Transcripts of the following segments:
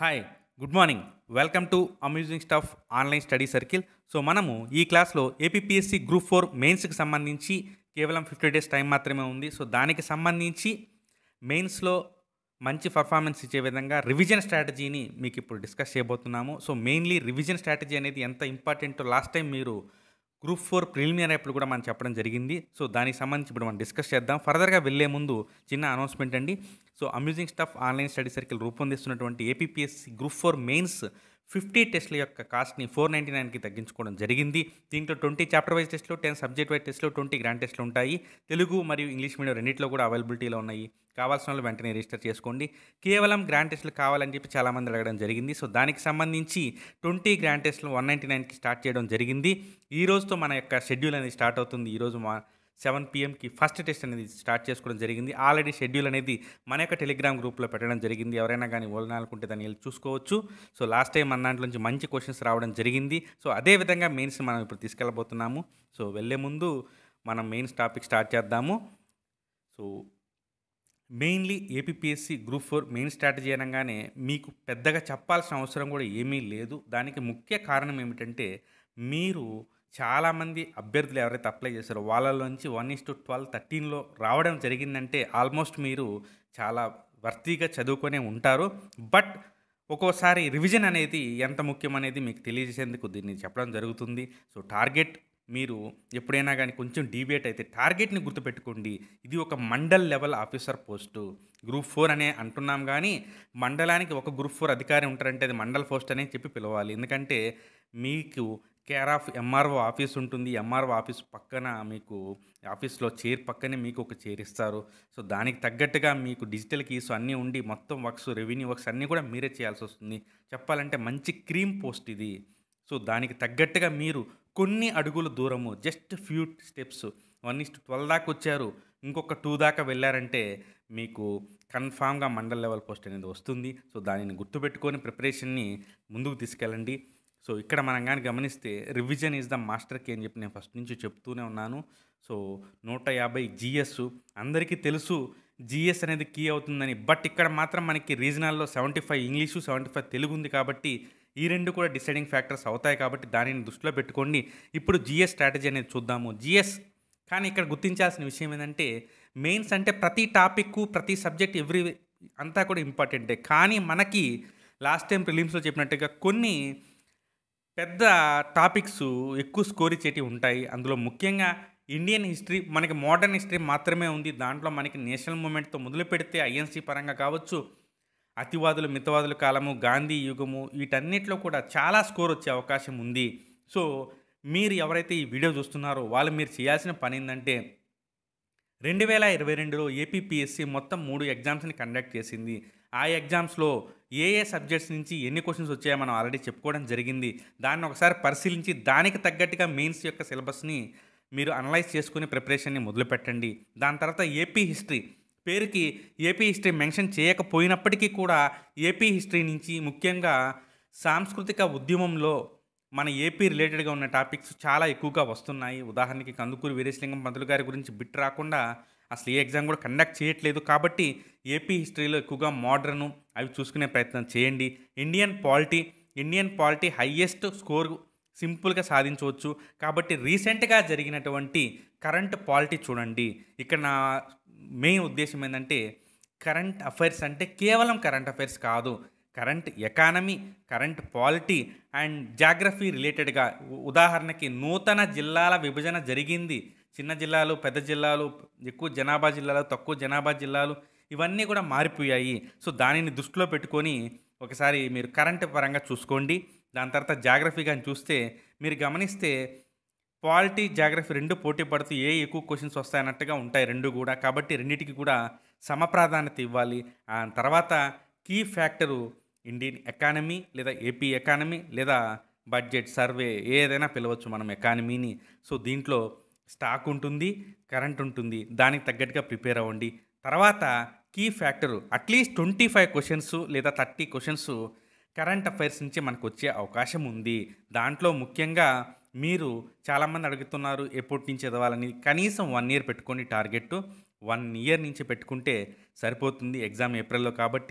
hi good morning welcome to amusing stuff online study circle so మనము ఈ క్లాస్లో APSC group four మెయిన్స్కి సంబంధించి కేవలం ఫిఫ్టీ డేస్ టైం మాత్రమే ఉంది సో దానికి సంబంధించి మెయిన్స్లో మంచి పర్ఫార్మెన్స్ ఇచ్చే విధంగా రివిజన్ స్ట్రాటజీని మీకు ఇప్పుడు డిస్కస్ చేయబోతున్నాము సో మెయిన్లీ రివిజన్ స్ట్రాటజీ అనేది ఎంత ఇంపార్టెంటో లాస్ట్ టైం మీరు గ్రూప్ ఫోర్ ప్రిలిమినరీ అప్పుడు కూడా మనం చెప్పడం జరిగింది సో దానికి సంబంధించి ఇప్పుడు మనం డిస్కస్ చేద్దాం ఫర్దర్గా వెళ్ళే ముందు చిన్న అనౌన్స్మెంట్ అండి so amusing stuff online study circle రూపొందిస్తున్నటువంటి APSC group four mains fifty టెస్ట్ల యొక్క కాస్ట్ని ఫోర్ నైంటీ నైన్కి తగ్గించుకోవడం జరిగింది దీంట్లో ట్వంటీ చాప్టర్ వైజ్ టెస్ట్లు టెన్ సబ్జెక్ట్ వైజ్ టెస్ట్లు ట్వంటీ గ్రాండ్ టెస్ట్లు ఉంటాయి తెలుగు మరియు ఇంగ్లీష్ మీడియం రెండింటిలో కూడా అవైలబిలిటీలో ఉన్నాయి కావాల్సిన వాళ్ళు వెంటనే రిజిస్టర్ చేసుకోండి కేవలం గ్రాండ్ టెస్ట్లు కావాలని చెప్పి చాలామంది అడగడం జరిగింది సో దానికి సంబంధించి ట్వంటీ గ్రాండ్ టెస్ట్లు వన్ నైంటీ నైన్కి స్టార్ట్ చేయడం జరిగింది ఈ రోజుతో మన యొక్క షెడ్యూల్ అనేది స్టార్ట్ అవుతుంది ఈరోజు మా సెవెన్ పిఎంకి ఫస్ట్ టెస్ట్ అనేది స్టార్ట్ చేసుకోవడం జరిగింది ఆల్రెడీ షెడ్యూల్ అనేది మన యొక్క టెలిగ్రామ్ గ్రూప్లో పెట్టడం జరిగింది ఎవరైనా కానీ ఓలనాలనుకుంటే దాన్ని వెళ్ళి చూసుకోవచ్చు సో లాస్ట్ టైం మన దాంట్లో నుంచి మంచి క్వశ్చన్స్ రావడం జరిగింది సో అదే విధంగా మెయిన్స్ మనం ఇప్పుడు తీసుకెళ్ళబోతున్నాము సో వెళ్ళే ముందు మనం మెయిన్స్ టాపిక్ స్టార్ట్ చేద్దాము so mainly APSC group four main strategy అనగానే మీకు పెద్దగా చెప్పాల్సిన అవసరం కూడా ఏమీ లేదు దానికి ముఖ్య కారణం ఏమిటంటే మీరు చాలామంది అభ్యర్థులు ఎవరైతే అప్లై చేశారో వాళ్ళలోంచి వన్ ఇస్ టు ట్వెల్వ్ థర్టీన్లో రావడం జరిగిందంటే ఆల్మోస్ట్ మీరు చాలా వర్తీగా చదువుకొనే ఉంటారు బట్ ఒక్కోసారి రివిజన్ అనేది ఎంత ముఖ్యం అనేది మీకు తెలియజేసేందుకు దీన్ని చెప్పడం జరుగుతుంది సో టార్గెట్ మీరు ఎప్పుడైనా కానీ కొంచెం డీవియేట్ అయితే టార్గెట్ని గుర్తుపెట్టుకోండి ఇది ఒక mandal level officer post group four అనే అంటున్నాం కానీ మండలానికి ఒక గ్రూప్ ఫోర్ అధికారి ఉంటారంటే అది మండల్ పోస్ట్ అనే చెప్పి పిలవాలి ఎందుకంటే మీకు కేర్ ఆఫ్ ఎంఆర్ఓ ఆఫీస్ ఉంటుంది ఎంఆర్ఓ ఆఫీస్ పక్కన మీకు ఆఫీస్లో చైర్ పక్కనే మీకు ఒక చైర్ ఇస్తారు సో దానికి తగ్గట్టుగా మీకు డిజిటల్ కీస్ అన్నీ ఉండి మొత్తం వర్క్స్ రెవెన్యూ వర్క్స్ అన్నీ కూడా మీరే చేయాల్సి వస్తుంది చెప్పాలంటే మంచి క్రీమ్ పోస్ట్ ఇది సో దానికి తగ్గట్టుగా మీరు కొన్ని అడుగుల దూరము just few steps one is twelve దాకా వచ్చారు ఇంకొక టూ దాకా వెళ్ళారంటే మీకు కన్ఫామ్గా మండల్ లెవెల్ పోస్ట్ అనేది వస్తుంది సో దానిని గుర్తుపెట్టుకొని ప్రిపరేషన్ని ముందుకు తీసుకెళ్ళండి సో ఇక్కడ మనం కానీ గమనిస్తే revision is the master key అని చెప్పి నేను ఫస్ట్ నుంచి చెప్తూనే ఉన్నాను సో నూట యాభై జిఎస్ అందరికీ తెలుసు జిఎస్ అనేది కీ అవుతుందని బట్ ఇక్కడ మాత్రం మనకి రీజనల్లో seventy five English seventy five Telugu ఉంది కాబట్టి ఈ రెండు కూడా డిసైడింగ్ ఫ్యాక్టర్స్ అవుతాయి కాబట్టి దానిని దృష్టిలో పెట్టుకోండి ఇప్పుడు జిఎస్ స్ట్రాటజీ అనేది చూద్దాము జిఎస్ కానీ ఇక్కడ గుర్తించాల్సిన విషయం ఏంటంటే మెయిన్స్ అంటే ప్రతి టాపిక్ ప్రతి సబ్జెక్ట్ ఎవ్రీ అంతా కూడా ఇంపార్టెంటే కానీ మనకి లాస్ట్ టైం ప్రిలిమ్స్లో చెప్పినట్టుగా కొన్ని పెద్ద టాపిక్స్ ఎక్కువ స్కోర్ ఇచ్చేటివి ఉంటాయి అందులో ముఖ్యంగా ఇండియన్ హిస్టరీ మనకి మోడర్న్ హిస్టరీ మాత్రమే ఉంది దాంట్లో మనకి నేషనల్ మూమెంట్తో మొదలు పెడితే ఐఎన్సీ పరంగా కావచ్చు అతివాదులు మితవాదుల కాలము గాంధీ యుగము వీటన్నిటిలో కూడా చాలా స్కోర్ వచ్చే అవకాశం ఉంది సో మీరు ఎవరైతే ఈ వీడియో చూస్తున్నారో వాళ్ళు మీరు చేయాల్సిన పని ఏంటంటే రెండు వేల ఇరవై రెండులో ఏపీఎస్సి మొత్తం మూడు ఎగ్జామ్స్ని కండక్ట్ చేసింది ఆ ఎగ్జామ్స్లో ఏ ఏ సబ్జెక్ట్స్ నుంచి ఎన్ని క్వశ్చన్స్ వచ్చాయో మనం ఆల్రెడీ చెప్పుకోవడం జరిగింది దాన్ని ఒకసారి పరిశీలించి దానికి తగ్గట్టుగా మెయిన్స్ యొక్క సిలబస్ని మీరు అనలైజ్ చేసుకుని ప్రిపరేషన్ని మొదలుపెట్టండి దాని తర్వాత ఏపీ హిస్టరీ పేరుకి ఏపీ హిస్టరీ మెన్షన్ చేయకపోయినప్పటికీ కూడా ఏపీ హిస్టరీ నుంచి ముఖ్యంగా సాంస్కృతిక ఉద్యమంలో మన ఏపీ రిలేటెడ్గా ఉన్న టాపిక్స్ చాలా ఎక్కువగా వస్తున్నాయి ఉదాహరణకి కందుకూరి వీరేశలింగం పంతులు గారి గురించి బిట్ రాకుండా అసలు ఏ ఎగ్జామ్ కూడా కండక్ట్ చేయట్లేదు కాబట్టి ఏపీ హిస్టరీలో ఎక్కువగా మోడర్ను అవి చూసుకునే ప్రయత్నం చేయండి Indian polity Indian polity highest score సింపుల్గా సాధించవచ్చు కాబట్టి రీసెంట్గా జరిగినటువంటి కరెంట్ పాలిటీ చూడండి ఇక్కడ నా మెయిన్ ఉద్దేశం ఏంటంటే కరెంట్ అఫైర్స్ అంటే కేవలం కరెంట్ అఫైర్స్ కాదు current economy current polity and geography రిలేటెడ్గా ఉదాహరణకి నూతన జిల్లాల విభజన జరిగింది చిన్న జిల్లాలు పెద్ద జిల్లాలు ఎక్కువ జనాభా జిల్లాలు తక్కువ జనాభా జిల్లాలు ఇవన్నీ కూడా మారిపోయాయి సో దానిని దృష్టిలో పెట్టుకొని ఒకసారి మీరు కరెంట్ పరంగా చూసుకోండి దాని తర్వాత జాగ్రఫీ కానీ చూస్తే మీరు గమనిస్తే పాలిటీ జాగ్రఫీ రెండు పోటీ పడుతూ ఏ ఎక్కువ క్వశ్చన్స్ వస్తాయన్నట్టుగా ఉంటాయి రెండు కూడా కాబట్టి రెండింటికి కూడా సమప్రాధాన్యత ఇవ్వాలి ఆ తర్వాత కీ ఫ్యాక్టరు ఇండియన్ ఎకానమీ లేదా ఏపీ ఎకానమీ లేదా బడ్జెట్ సర్వే ఏదైనా పిలవచ్చు మనం ఎకానమీని సో దీంట్లో స్టాక్ ఉంటుంది కరెంట్ ఉంటుంది దానికి తగ్గట్టుగా ప్రిపేర్ అవ్వండి తర్వాత key factor at least twenty five questions లేదా థర్టీ క్వశ్చన్స్ కరెంట్ అఫైర్స్ నుంచి మనకు వచ్చే అవకాశం ఉంది దాంట్లో ముఖ్యంగా మీరు చాలామంది అడుగుతున్నారు ఎప్పటి నుంచి చదవాలని కనీసం వన్ ఇయర్ పెట్టుకోండి టార్గెట్ వన్ ఇయర్ నుంచి పెట్టుకుంటే సరిపోతుంది ఎగ్జామ్ ఏప్రిల్లో కాబట్టి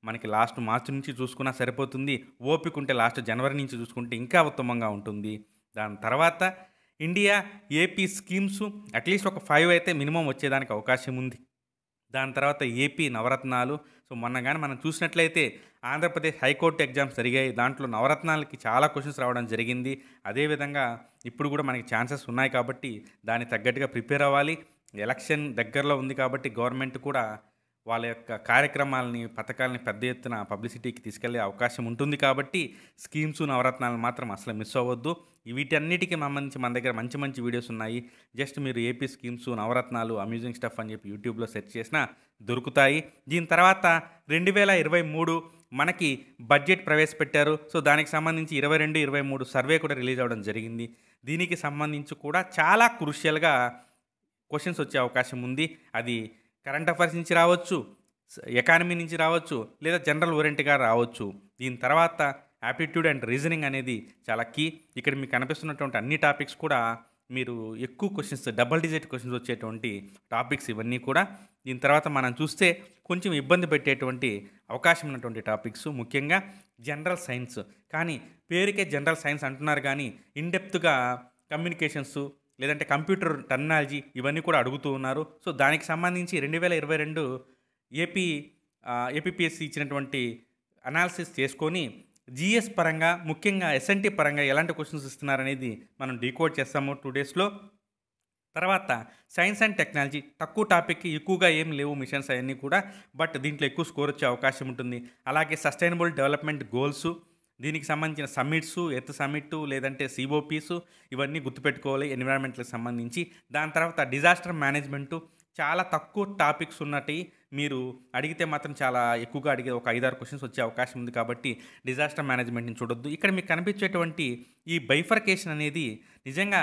మనకి లాస్ట్ మార్చి నుంచి చూసుకున్నా సరిపోతుంది ఓపిక ఉంటే లాస్ట్ జనవరి నుంచి చూసుకుంటే ఇంకా ఉత్తమంగా ఉంటుంది దాని తర్వాత ఇండియా ఏపీ స్కీమ్స్ అట్లీస్ట్ ఒక ఫైవ్ అయితే మినిమం వచ్చేదానికి అవకాశం ఉంది దాని తర్వాత ఏపీ నవరత్నాలు సో మొన్న కానీ మనం చూసినట్లయితే ఆంధ్రప్రదేశ్ హైకోర్టు ఎగ్జామ్స్ జరిగాయి దాంట్లో నవరత్నాలకి చాలా క్వశ్చన్స్ రావడం జరిగింది అదేవిధంగా ఇప్పుడు కూడా మనకి ఛాన్సెస్ ఉన్నాయి కాబట్టి దానికి తగ్గట్టుగా ప్రిపేర్ అవ్వాలి ఎలక్షన్ దగ్గరలో ఉంది కాబట్టి గవర్నమెంట్ కూడా వాళ్ళ యొక్క కార్యక్రమాలని పథకాలని పెద్ద ఎత్తున పబ్లిసిటీకి తీసుకెళ్లే అవకాశం ఉంటుంది కాబట్టి స్కీమ్స్ నవరత్నాలు మాత్రం అసలు మిస్ అవ్వద్దు వీటన్నిటికీ సంబంధించి మన దగ్గర మంచి మంచి వీడియోస్ ఉన్నాయి జస్ట్ మీరు AP schemes Navaratnalu amusing stuff అని చెప్పి యూట్యూబ్లో సెర్చ్ చేసినా దొరుకుతాయి దీని తర్వాత రెండు వేల ఇరవై మూడు మనకి బడ్జెట్ ప్రవేశపెట్టారు సో దానికి సంబంధించి ఇరవై రెండు ఇరవై మూడు సర్వే కూడా రిలీజ్ అవ్వడం జరిగింది దీనికి సంబంధించి కూడా చాలా క్రూషియల్గా క్వశ్చన్స్ వచ్చే అవకాశం ఉంది అది కరెంట్ అఫైర్స్ నుంచి రావచ్చు ఎకానమీ నుంచి రావచ్చు లేదా జనరల్ ఓరియంట్గా రావచ్చు దీని తర్వాత యాప్టిట్యూడ్ అండ్ రీజనింగ్ అనేది చాలా కీ ఇక్కడ మీకు కనిపిస్తున్నటువంటి అన్ని టాపిక్స్ కూడా మీరు ఎక్కువ క్వశ్చన్స్ డబల్ డిజిట్ క్వశ్చన్స్ వచ్చేటువంటి టాపిక్స్ ఇవన్నీ కూడా దీని తర్వాత మనం చూస్తే కొంచెం ఇబ్బంది పెట్టేటువంటి అవకాశం ఉన్నటువంటి టాపిక్స్ ముఖ్యంగా జనరల్ సైన్స్ కానీ పేరుకే జనరల్ సైన్స్ అంటున్నారు కానీ ఇన్డెప్త్గా కమ్యూనికేషన్స్ లేదంటే కంప్యూటర్ టెక్నాలజీ ఇవన్నీ కూడా అడుగుతూ ఉన్నారు సో దానికి సంబంధించి రెండు వేల ఇరవై రెండు ఏపీ ఏపీఎస్సి ఇచ్చినటువంటి అనాలిసిస్ చేసుకొని జిఎస్ పరంగా ముఖ్యంగా ఎస్ఎన్టీ పరంగా ఎలాంటి క్వశ్చన్స్ ఇస్తున్నారనేది మనం డీకోడ్ చేస్తాము టూ డేస్లో తర్వాత సైన్స్ అండ్ టెక్నాలజీ తక్కువ టాపిక్కి ఎక్కువగా ఏం లేవు మిషన్స్ అవన్నీ కూడా బట్ దీంట్లో ఎక్కువ స్కోర్ వచ్చే అవకాశం ఉంటుంది అలాగే సస్టైనబుల్ డెవలప్మెంట్ గోల్స్ దీనికి సంబంధించిన సమ్మిట్స్ ఎర్త్ సమ్మిట్ లేదంటే సిఓపీస్ ఇవన్నీ గుర్తుపెట్టుకోవాలి ఎన్విరాన్మెంట్కి సంబంధించి దాని తర్వాత డిజాస్టర్ మేనేజ్మెంటు చాలా తక్కువ టాపిక్స్ ఉన్నట్టు మీరు అడిగితే మాత్రం చాలా ఎక్కువగా అడిగే ఒక ఐదారు క్వశ్చన్స్ వచ్చే అవకాశం ఉంది కాబట్టి డిజాస్టర్ మేనేజ్మెంట్ని చూడొద్దు ఇక్కడ మీకు కనిపించేటువంటి ఈ బైఫర్కేషన్ అనేది నిజంగా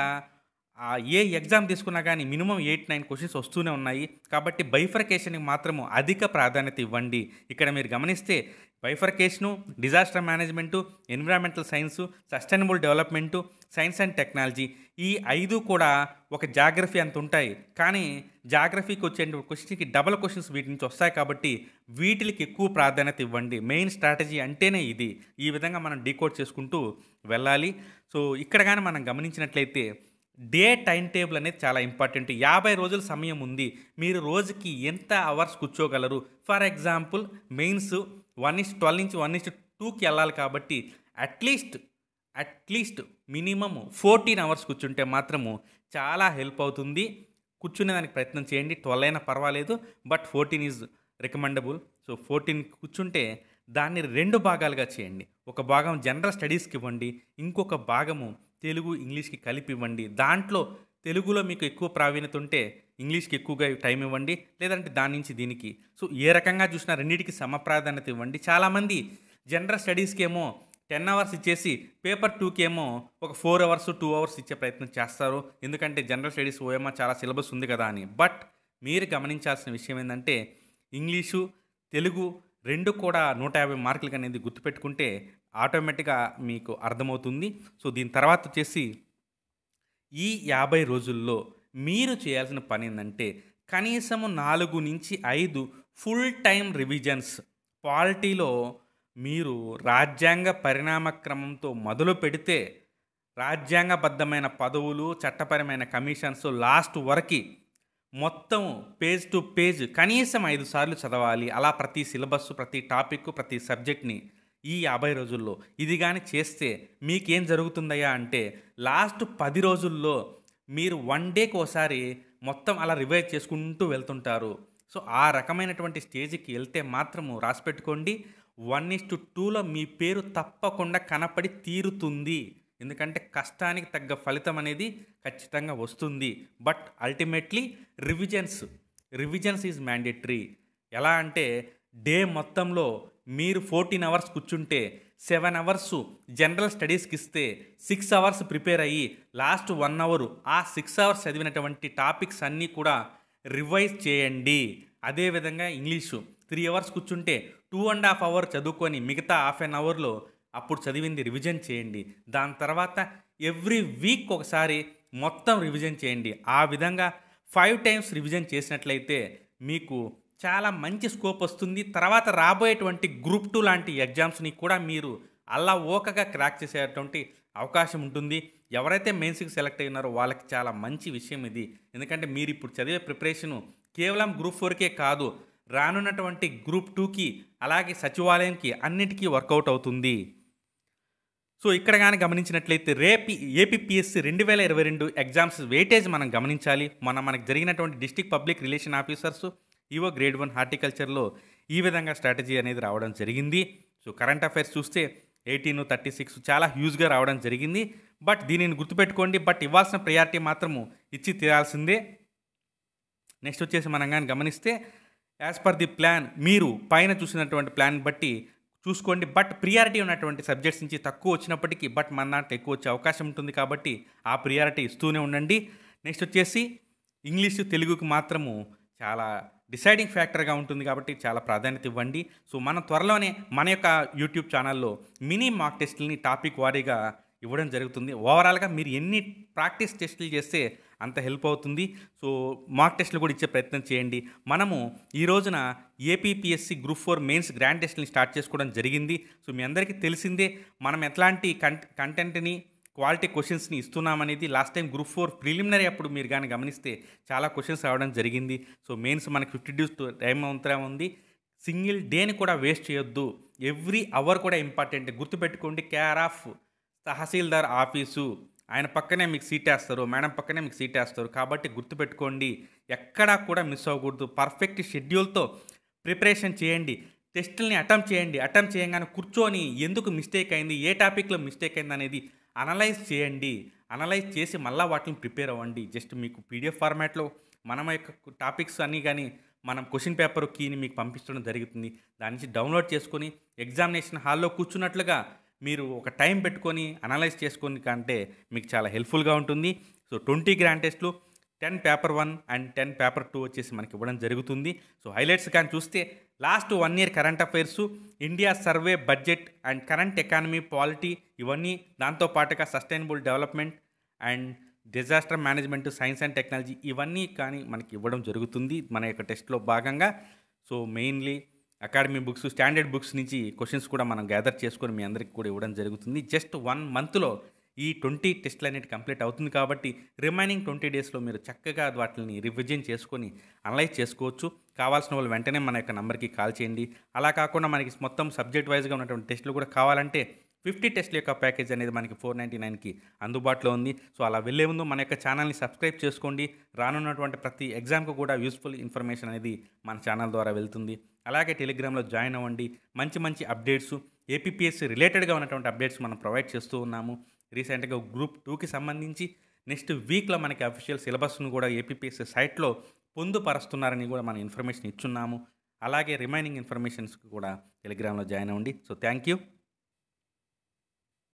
ఆ ఏ ఎగ్జామ్ తీసుకున్నా కానీ మినిమం ఎయిట్ నైన్ క్వశ్చన్స్ వస్తూనే ఉన్నాయి కాబట్టి బైఫర్కేషన్కి మాత్రము అధిక ప్రాధాన్యత ఇవ్వండి ఇక్కడ మీరు గమనిస్తే bifurcation disaster management environmental science sustainable development science and technology ఈ ఐదు కూడా ఒక జాగ్రఫీ అంత ఉంటాయి కానీ జాగ్రఫీకి వచ్చే క్వశ్చన్కి డబల్ క్వశ్చన్స్ వీటి నుంచి వస్తాయి కాబట్టి వీటికి ఎక్కువ ప్రాధాన్యత ఇవ్వండి మెయిన్ స్ట్రాటజీ అంటేనే ఇది ఈ విధంగా మనం డీకోడ్ చేసుకుంటూ వెళ్ళాలి సో ఇక్కడ కానీ మనం గమనించినట్లయితే డే టైం టేబుల్ అనేది చాలా ఇంపార్టెంట్ యాభై రోజుల సమయం ఉంది మీరు రోజుకి ఎంత అవర్స్ కూర్చోగలరు for example mains one is twelve నుంచి వన్ ఇస్ టూకి వెళ్ళాలి కాబట్టి at least at least minimum fourteen hours కూర్చుంటే మాత్రము చాలా హెల్ప్ అవుతుంది కూర్చునే దానికి ప్రయత్నం చేయండి ట్వెల్వ్ అయినా పర్వాలేదు but fourteen is recommendable so fourteen కూర్చుంటే దాన్ని రెండు భాగాలుగా చేయండి ఒక భాగం జనరల్ స్టడీస్కి ఇవ్వండి ఇంకొక భాగము తెలుగు ఇంగ్లీష్కి కలిపి ఇవ్వండి దాంట్లో తెలుగులో మీకు ఎక్కువ ప్రావీణ్యత ఉంటే ఇంగ్లీష్కి ఎక్కువగా టైం ఇవ్వండి లేదంటే దాని నుంచి దీనికి సో ఏ రకంగా చూసినా రెండింటికి సమప్రాధాన్యత ఇవ్వండి చాలామంది జనరల్ స్టడీస్కి ఏమో టెన్ అవర్స్ ఇచ్చేసి పేపర్ టూకి ఏమో ఒక ఫోర్ అవర్స్ టూ అవర్స్ ఇచ్చే ప్రయత్నం చేస్తారు ఎందుకంటే జనరల్ స్టడీస్ ఓఎమో చాలా సిలబస్ ఉంది కదా అని బట్ మీరు గమనించాల్సిన విషయం ఏంటంటే ఇంగ్లీషు తెలుగు రెండు కూడా నూట యాభై మార్కులకి అనేది గుర్తుపెట్టుకుంటే ఆటోమేటిక్గా మీకు అర్థమవుతుంది సో దీని తర్వాత వచ్చేసి ఈ యాభై రోజుల్లో మీరు చేయాల్సిన పని ఏంటంటే కనీసము నాలుగు నుంచి ఐదు ఫుల్ టైం రివిజన్స్ పాలిటీలో మీరు రాజ్యాంగ పరిణామ క్రమంతో మొదలు పెడితే రాజ్యాంగబద్ధమైన పదవులు చట్టపరమైన కమిషన్స్ లాస్ట్ వరకు మొత్తం పేజ్ టు పేజ్ కనీసం ఐదు సార్లు చదవాలి అలా ప్రతి సిలబస్ ప్రతి టాపిక్ ప్రతి సబ్జెక్ట్ని ఈ యాభై రోజుల్లో ఇది కానీ చేస్తే మీకేం జరుగుతుందయ్యా అంటే లాస్ట్ పది రోజుల్లో మీరు వన్ డేకి ఒకసారి మొత్తం అలా రివైజ్ చేసుకుంటూ వెళ్తుంటారు సో ఆ రకమైనటువంటి స్టేజ్కి వెళ్తే మాత్రము రాసిపెట్టుకోండి వన్ ఇస్ టు టూలో మీ పేరు తప్పకుండా కనపడి తీరుతుంది ఎందుకంటే కష్టానికి తగ్గ ఫలితం అనేది ఖచ్చితంగా వస్తుంది but ultimately revisions revisions is mandatory ఎలా అంటే డే మొత్తంలో మీరు ఫోర్టీన్ అవర్స్ కూర్చుంటే సెవెన్ అవర్స్ జనరల్ స్టడీస్కి ఇస్తే సిక్స్ అవర్స్ ప్రిపేర్ అయ్యి లాస్ట్ వన్ అవర్ ఆ సిక్స్ అవర్స్ చదివినటువంటి టాపిక్స్ అన్నీ కూడా రివైజ్ చేయండి అదేవిధంగా ఇంగ్లీషు త్రీ అవర్స్ కూర్చుంటే టూ అండ్ హాఫ్ అవర్ చదువుకొని మిగతా హాఫ్ అన్ అవర్లో అప్పుడు చదివింది రివిజన్ చేయండి దాని తర్వాత ఎవ్రీ వీక్ ఒకసారి మొత్తం రివిజన్ చేయండి ఆ విధంగా ఫైవ్ టైమ్స్ రివిజన్ చేసినట్లయితే మీకు చాలా మంచి స్కోప్ వస్తుంది తర్వాత రాబోయేటువంటి గ్రూప్ టూ లాంటి ఎగ్జామ్స్ని కూడా మీరు అలా ఓకగా క్రాక్ చేసేటువంటి అవకాశం ఉంటుంది ఎవరైతే మెయిన్స్కి సెలెక్ట్ అయినారో వాళ్ళకి చాలా మంచి విషయం ఇది ఎందుకంటే మీరు ఇప్పుడు చదివే ప్రిపరేషను కేవలం గ్రూప్ ఫోర్కే కాదు రానున్నటువంటి గ్రూప్ టూకి అలాగే సచివాలయంకి అన్నిటికీ వర్కౌట్ అవుతుంది సో ఇక్కడ కానీ గమనించినట్లయితే రేపి ఏపీఎస్సి రెండు వేల ఇరవై రెండు ఎగ్జామ్స్ వెయిటేజ్ మనం గమనించాలి మన మనకు జరిగినటువంటి district public relation officers EO grade one హార్టికల్చర్లో ఈ విధంగా స్ట్రాటజీ అనేది రావడం జరిగింది సో కరెంట్ అఫైర్స్ చూస్తే ఎయిటీన్ థర్టీ సిక్స్ చాలా హ్యూజ్గా రావడం జరిగింది బట్ దీనిని గుర్తుపెట్టుకోండి బట్ ఇవ్వాల్సిన ప్రయారిటీ మాత్రము ఇచ్చి తీరాల్సిందే నెక్స్ట్ వచ్చేసి మనం కానీ గమనిస్తే యాజ్ పర్ ది ప్లాన్ మీరు పైన చూసినటువంటి ప్లాన్ బట్టి చూసుకోండి బట్ ప్రియారిటీ ఉన్నటువంటి సబ్జెక్ట్స్ నుంచి తక్కువ వచ్చినప్పటికీ బట్ మన దాంట్లో ఎక్కువ వచ్చే అవకాశం ఉంటుంది కాబట్టి ఆ ప్రియారిటీ ఇస్తూనే ఉండండి నెక్స్ట్ వచ్చేసి ఇంగ్లీషు తెలుగుకి మాత్రము చాలా డిసైడింగ్ ఫ్యాక్టర్గా ఉంటుంది కాబట్టి చాలా ప్రాధాన్యత ఇవ్వండి సో మనం త్వరలోనే మన యొక్క యూట్యూబ్ ఛానల్లో మినీ మాక్ టెస్టులని టాపిక్ వారీగా ఇవ్వడం జరుగుతుంది ఓవరాల్గా మీరు ఎన్ని ప్రాక్టీస్ టెస్టులు చేస్తే అంత హెల్ప్ అవుతుంది సో మాక్ టెస్టులు కూడా ఇచ్చే ప్రయత్నం చేయండి మనము ఈ రోజున APPSC group four mains grand టెస్ట్ని స్టార్ట్ చేసుకోవడం జరిగింది సో మీ అందరికీ తెలిసిందే మనం ఎట్లాంటి కంట కంటెంట్ని క్వాలిటీ క్వశ్చన్స్ని ఇస్తున్నామనేది last time group four preliminary అప్పుడు మీరు కానీ గమనిస్తే చాలా క్వశ్చన్స్ రావడం జరిగింది సో మెయిన్స్ మనకి ఫిఫ్టీ డేస్ టైం అంతా ఉంది సింగిల్ డేని కూడా వేస్ట్ చేయొద్దు ఎవ్రీ అవర్ కూడా ఇంపార్టెంట్ గుర్తుపెట్టుకోండి కేర్ ఆఫ్ తహసీల్దార్ ఆఫీసు ఆయన పక్కనే మీకు సీట్ వేస్తారు మేడం పక్కనే మీకు సీట్ వేస్తారు కాబట్టి గుర్తుపెట్టుకోండి ఎక్కడా కూడా మిస్ అవ్వకూడదు పర్ఫెక్ట్ షెడ్యూల్తో ప్రిపరేషన్ చేయండి టెస్టుల్ని అటెంప్ట్ చేయండి అటెంప్ట్ చేయగానే కూర్చొని ఎందుకు మిస్టేక్ అయింది ఏ టాపిక్లో మిస్టేక్ అయింది అనేది అనలైజ్ చేయండి అనలైజ్ చేసి మళ్ళీ వాటిని ప్రిపేర్ అవ్వండి జస్ట్ మీకు పీడిఎఫ్ ఫార్మాట్లో మన యొక్క టాపిక్స్ అన్నీ కానీ మనం క్వశ్చన్ పేపర్ కీని మీకు పంపించడం జరుగుతుంది దాని నుంచి డౌన్లోడ్ చేసుకొని ఎగ్జామినేషన్ హాల్లో కూర్చున్నట్లుగా మీరు ఒక టైం పెట్టుకొని అనలైజ్ చేసుకొని కంటే మీకు చాలా హెల్ప్ఫుల్గా ఉంటుంది సో ట్వంటీ గ్రాండ్ టెస్ట్లు ten paper one and ten paper two వచ్చేసి మనకి ఇవ్వడం జరుగుతుంది సో హైలైట్స్ కానీ చూస్తే last one year current affairs India survey budget and current economy polity ఇవన్నీ దాంతోపాటుగా sustainable development and disaster management science and technology ఇవన్నీ కానీ మనకి ఇవ్వడం జరుగుతుంది మన యొక్క టెస్ట్లో భాగంగా so mainly academy books standard books నుంచి క్వశ్చన్స్ కూడా మనం గ్యాదర్ చేసుకొని మీ అందరికి కూడా ఇవ్వడం జరుగుతుంది జస్ట్ వన్ మంత్లో ఈ ట్వంటీ టెస్ట్లు అనేవి కంప్లీట్ అవుతుంది కాబట్టి రిమైనింగ్ ట్వంటీ డేస్లో మీరు చక్కగా వాటిని రివిజన్ చేసుకొని అనలైజ్ చేసుకోవచ్చు కావాల్సిన వాళ్ళు వెంటనే మన యొక్క నెంబర్కి కాల్ చేయండి అలా కాకుండా మనకి మొత్తం సబ్జెక్ట్ వైజ్గా ఉన్నటువంటి టెస్టులు కూడా కావాలంటే ఫిఫ్టీ టెస్ట్ల యొక్క ప్యాకేజ్ అనేది మనకి ఫోర్ నైంటీ నైన్కి అందుబాటులో ఉంది సో అలా వెళ్ళే ముందు మన యొక్క ఛానల్ని సబ్స్క్రైబ్ చేసుకోండి రానున్నటువంటి ప్రతి ఎగ్జామ్కి కూడా యూస్ఫుల్ ఇన్ఫర్మేషన్ అనేది మన ఛానల్ ద్వారా వెళ్తుంది అలాగే టెలిగ్రామ్లో జాయిన్ అవ్వండి మంచి మంచి అప్డేట్స్ ఏపీఎస్సి రిలేటెడ్గా ఉన్నటువంటి అప్డేట్స్ మనం ప్రొవైడ్ చేస్తూ ఉన్నాము రీసెంట్గా గ్రూప్ టూకి సంబంధించి నెక్స్ట్ వీక్లో మనకి అఫీషియల్ సిలబస్ను కూడా ఏపీఎస్సి సైట్లో పొందుపరుస్తున్నారని కూడా మనం ఇన్ఫర్మేషన్ ఇచ్చున్నాము అలాగే రిమైనింగ్ ఇన్ఫర్మేషన్స్కి కూడా టెలిగ్రామ్లో జాయిన్ అవ్వండి సో థ్యాంక్ యూ